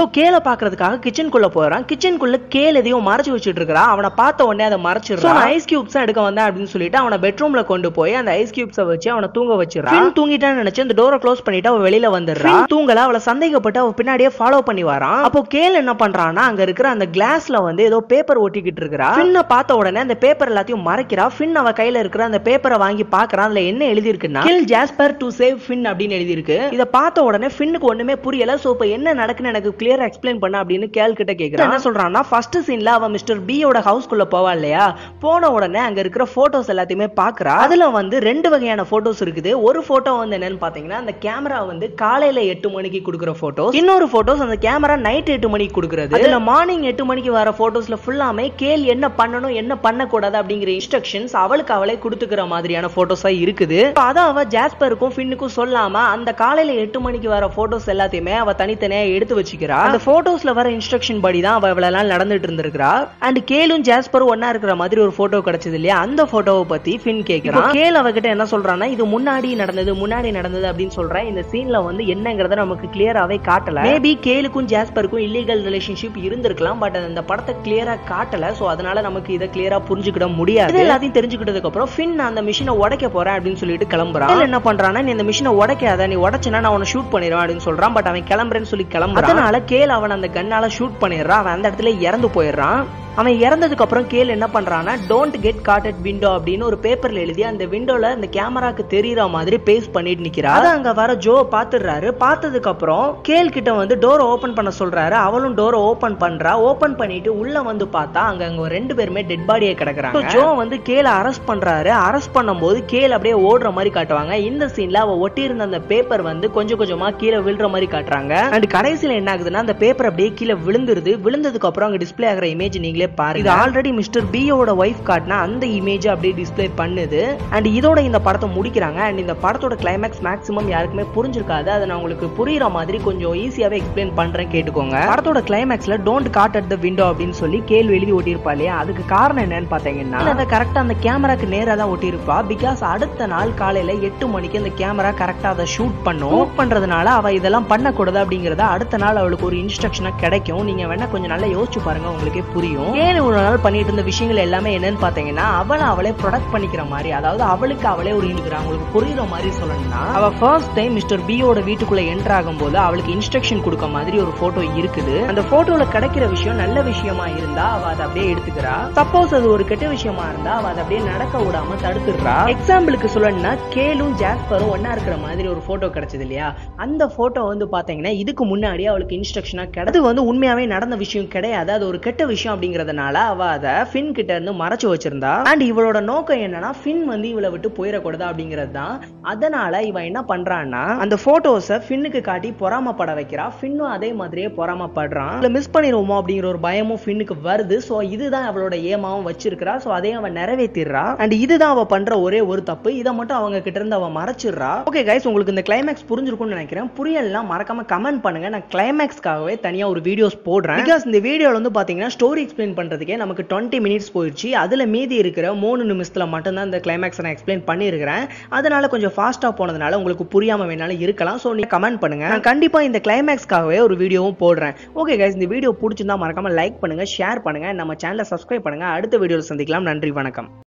கேல பாக்குறதுக்காக கிச்சனுக்குள்ள போறான் கிச்சனுக்குள்ள கேல் எதையும் மறைச்சு வச்சுட்டு இருக்கிறான் அவனை பார்த்த உடனே அதை மறைச்சிடுறான் ஐஸ் கியூப்ஸ் எடுக்க வந்தேன் அப்படின்னு சொல்லிட்டு அவனை பெட்ரூம்ல கொண்டு போய் அந்த ஐஸ் கியூப்ஸை வச்சு அவனை தூங்க வச்சிடறான் தூங்கிட்டான்னு நினைச்சு அந்த டோரை க்ளோஸ் பண்ணிட்டு அவ வெளியில வந்துடுறான் தூங்கல அவளை சந்தேகப்பட்டு அவ பின்னாடியே ஃபாலோ பண்ணி வரான் அப்போ கேல் என்ன பண்றான்னா அங்க இருக்கிற அந்த கிளாஸ்ல வந்து ஏதோ பேப்பர் ஒட்டிக்கிட்டு இருக்கிறா ஃபின்ன பார்த்த உடனே அந்த பேப்பர் எல்லாத்தையும் மறைக்கிறா ஃபின் அவ கையில இருக்கிற அந்த பேப்பரை வாங்கி பாக்குறான் அதுல என்ன எழுதி இருக்குன்னா kill Jasper to save Finn அப்படின்னு எழுதி இருக்கு இத பார்த்த உடனே ஃபின்னுக்கு ஒண்ணுமே புரியல சோ இப்ப என்ன நடக்குன்னு எனக்கு கிளியரா எக்ஸ்பிளைன் பண்ண அப்படின்னு கேல் கிட்ட கேக்குறான் என்ன சொல்றான்னா ஃபர்ஸ்ட் சீன்ல அவ மிஸ்டர் பியோட ஹவுஸ்க்குள்ள போவா இல்லையா போன உடனே அங்க இருக்கிற போட்டோஸ் எல்லாத்தையுமே பாக்குறா அதுல வந்து ரெண்டு வகையான போட்டோஸ் இருக்குது ஒரு போட்டோ வந்து என்னன்னு பாத்தீங்கன்னா அந்த கேமரா வந்து காலையில எட்டு மணிக்கு கொடுக்குற போட்டோ இன்னொரு போட்டோஸ் அந்த கேமரா நைட் எட்டு மணிக்கு கொடுக்குறது அதுல மார்னிங் எட்டு மணிக்கு வர போட்டோஸ்ல ஃபுல்லாமே கேள் என்ன பண்ணணும் என்ன பண்ணக்கூடாது அப்படிங்கிற இன்ஸ்ட்ரக்ஷன்ஸ் அவளுக்கு அவளே கொடுத்துக்கிற மாதிரியான போட்டோஸா இருக்குது அத அவ ஜாஸ்பருக்கும் ஃபின்னுக்கும் சொல்லாம அந்த காலையில எட்டு மணிக்கு வர போட்டோஸ் எல்லாத்தையுமே அவ தனித்தனியா எடுத்து வச்சுக்கிறா அந்த போட்டோஸ்ல வர இன்ஸ்ட்ரக்ஷன் படி தான் அவ இவ்வளவு நடந்துட்டு இருந்திருக்கிறா அண்ட் கேலும் ஜாஸ்பரும் ஒன்னா இருக்கிற மாதிரி ஒரு போட்டோ கிடைச்சது இல்லையா அந்த போட்டோவை பத்தி ஃபின் கேக்குறான் கேல் அவகிட்ட என்ன சொல்றான்னா இது முன்னாடி நடந்தது முன்னாடி நடந்தது அப்படின்னு சொல்றேன் இந்த சீன்ல வந்து என்னங்கறத நமக்கு கிளியராவே காட்டல மேபி கேலுக்கும் ஜாஸ்பருக்கும் இல்லீகல் ரிலேஷன்ஷிப் இருந்திருக்கலாம் பட் அந்த படத்தை கிளியரா காட்டல சோ அதனால நமக்கு இதை கிளியரா புரிஞ்சுக்கிட முடியாது இது எல்லாத்தையும் தெரிஞ்சுக்கிட்டதுக்கு அப்புறம் ஃபின் அந்த மிஷினை உடைக்க போறேன் அப்படின்னு சொல்லிட்டு கிளம்புறான் கேல் என்ன பண்றான்னா நீ இந்த மிஷினை உடைக்காத நீ உடைச்சனா நான் அவனை ஷூட் பண்ணிடுவேன் அப்படின்னு சொல்றான் பட் அவன் கிளம்புறேன்னு சொல்லி கிளம்புறான் அதனால கேல் அவன் அந்த கண்ணால ஷூட் பண்ணிடுறான் அவன் அந்த இடத்துல இறந்து போயிடுறான் அவன் இறந்ததுக்கு அப்புறம் கேள் என்ன பண்றான்னா don't get caught at window அப்படின்னு ஒரு பேப்பர்ல எழுதி அந்த விண்டோல அந்த கேமராக்கு தெரியற மாதிரி பேஸ்ட் பண்ணிட்டு நிக்கிறா அத அங்க வர ஜோ பாத்துடுறாரு பார்த்ததுக்கு அப்புறம் கேள் கிட்ட வந்து டோரை ஓபன் பண்ண சொல்றாரு அவளும் டோரை ஓபன் பண்றா ஓபன் பண்ணிட்டு உள்ள வந்து பார்த்தா அங்க அங்க ரெண்டு பேருமே டெட் பாடியை கிடக்குறாங்க ஜோ வந்து கேல அரெஸ்ட் பண்றாரு அரெஸ்ட் பண்ணும்போது கேள் அப்படியே ஓடுற மாதிரி காட்டுவாங்க இந்த சீன்ல அவ ஒட்டி இருந்த அந்த பேப்பர் வந்து கொஞ்சம் கொஞ்சமா கீழே விழுற மாதிரி காட்டுறாங்க அண்ட் கடைசியில என்ன ஆகுதுன்னா அந்த பேப்பர் அப்படியே கீழே விழுந்துருது விழுந்ததுக்கு அப்புறம் அங்க டிஸ்பிளே ஆகிற இமேஜ் நீங்களே பாருங்க இது ஆல்ரெடி மிஸ்டர் பியோட ஒய்ஃப் காட்டினா அந்த இமேஜ் அப்படியே டிஸ்பிளே பண்ணுது அண்ட் இதோட இந்த படத்தை முடிக்கிறாங்க அண்ட் இந்த படத்தோட கிளைமேக்ஸ் மேக்ஸிமம் யாருக்குமே புரிஞ்சிருக்காது அதை நான் உங்களுக்கு புரியுற மாதிரி கொஞ்சம் ஈஸியாவே எக்ஸ்பிளைன் பண்றேன் கேட்டுக்கோங்க படத்தோட கிளைமேக்ஸ்ல don't caught at the window அப்படின்னு சொல்லி கேள்வி எழுதி ஒட்டியிருப்பா இல்லையா அதுக்கு காரணம் என்னன்னு பாத்தீங்கன்னா அதை கரெக்டா அந்த கேமராக்கு நேரா தான் ஒட்டியிருப்பா பிகாஸ் அடுத்த நாள் காலையில எட்டு மணிக்கு அந்த கேமரா கரெக்டா அதை ஷூட் பண்ணும் ஷூட் பண்றதுனால அவ இதெல்லாம் பண்ணக்கூடாது அப்படிங்கறத அடுத்த நாள் அவளுக்கு ஒரு இன்ஸ்ட்ரக்ஷனா கிடைக்கும் நீங்க வேணா கொஞ்சம் நல்லா யோசிச்சு பாருங்க உங்களுக்கே புரியும் ஏழு ஒரு நாள் பண்ணிட்டு இருந்த விஷயங்கள் எல்லாமே என்னன்னு பாத்தீங்கன்னா அவளை அவளே ப்ரொடக்ட் பண்ணிக்கிற மாதிரி அதாவது அவளுக்கு அவளே ஒரு இருக்கிற அவங்களுக்கு புரியுற மாதிரி சொல்லணும்னா அவ ஃபர்ஸ்ட் டைம் மிஸ்டர் பியோட வீட்டுக்குள்ள என்டர் ஆகும் போது அவளுக்கு இன்ஸ்ட்ரக்ஷன் கொடுக்க மாதிரி ஒரு போட்டோ இருக்குது அந்த போட்டோல கிடைக்கிற விஷயம் நல்ல விஷயமா இருந்தா அவ அதை அப்படியே எடுத்துக்கிறா சப்போஸ் அது ஒரு கெட்ட விஷயமா இருந்தா அவ அதை அப்படியே நடக்க விடாம தடுத்துடுறா எக்ஸாம்பிளுக்கு சொல்லணும்னா கேலும் ஜாஸ்பரும் ஒன்னா இருக்கிற மாதிரி ஒரு போட்டோ கிடைச்சது இல்லையா அந்த போட்டோ வந்து பாத்தீங்கன்னா இதுக்கு முன்னாடி அவளுக்கு இன்ஸ்ட்ரக்ஷனா கிடையாது வந்து உண்மையாவே நடந்த விஷயம் கிடையாது அது ஒரு கெட்ட விஷயம் அப்படிங்கறதுனால அவ அதை ஃபின் கிட்ட இருந்து மறைச்சு வச்சிருந்தா அண்ட் இவளோட நோக்கம் என்னன்னா ஃபின் வந்து இவளை விட்டு போயிடக்கூடாது அப்படிங்கிறது தான் அதனால இவ என்ன பண்றான்னா அந்த போட்டோஸை ஃபின்னுக்கு காட்டி பொறாமப்பட வைக்கிறா ஃபின்னும் அதே மாதிரியே பொறாமப்படுறான் இல்ல மிஸ் பண்ணிடுவோமோ அப்படிங்கிற ஒரு பயமும் ஃபின்னுக்கு வருது சோ இதுதான் அவளோட ஏமாவும் வச்சிருக்கிறா சோ அதையும் அவன் நிறைவேற்றிடுறா அண்ட் இதுதான் அவ பண்ற ஒரே ஒரு தப்பு இதை மட்டும் அவங்க கிட்ட இருந்து அவ மறைச்சிடுறா ஓகே கைஸ் உங்களுக்கு இந்த கிளைமேக்ஸ் புரிஞ்சிருக்கும்னு நினைக்கிறேன் புரியலாம் மறக்காம கமெண்ட் பண்ணுங்க நான் கிளைமேக்ஸ்க்காகவே தனியா ஒரு வீடியோஸ் போடுறேன் பிகாஸ் இந்த வீடியோல வந்து பாத்தீங்கன்னா ஸ்டோரி எக்ஸ்பிளைன் பண்றதுக்கே நமக்கு டுவெண்ட்டி மினிட்ஸ் போயிடுச்சு அதுல மீதி இருக்கிற மூணு நிமிஷத்துல மட்டும்தான் இந்த கிளைமேக்ஸ் நான் எக்ஸ்பிளைன் பண்ணியிருக்கிறேன் அதனால கொஞ்சம் ஃபாஸ்டா போனதுனால உங்களுக்கு புரியாம வேணாலும் இருக்கலாம் ஸோ நீங்க கமெண்ட் பண்ணுங்க நான் கண்டிப்பா இந்த கிளைமேக்ஸ்க்காகவே ஒரு வீடியோவும் போடுறேன் ஓகே கைஸ் இந்த வீடியோ பிடிச்சிருந்தா மறக்காம லைக் பண்ணுங்க ஷேர் பண்ணுங்க நம்ம சேனலை சப்ஸ்கிரைப் பண்ணுங்க அடுத்த வீடியோவில் சந்திக்கலாம் நன்றி வணக்கம்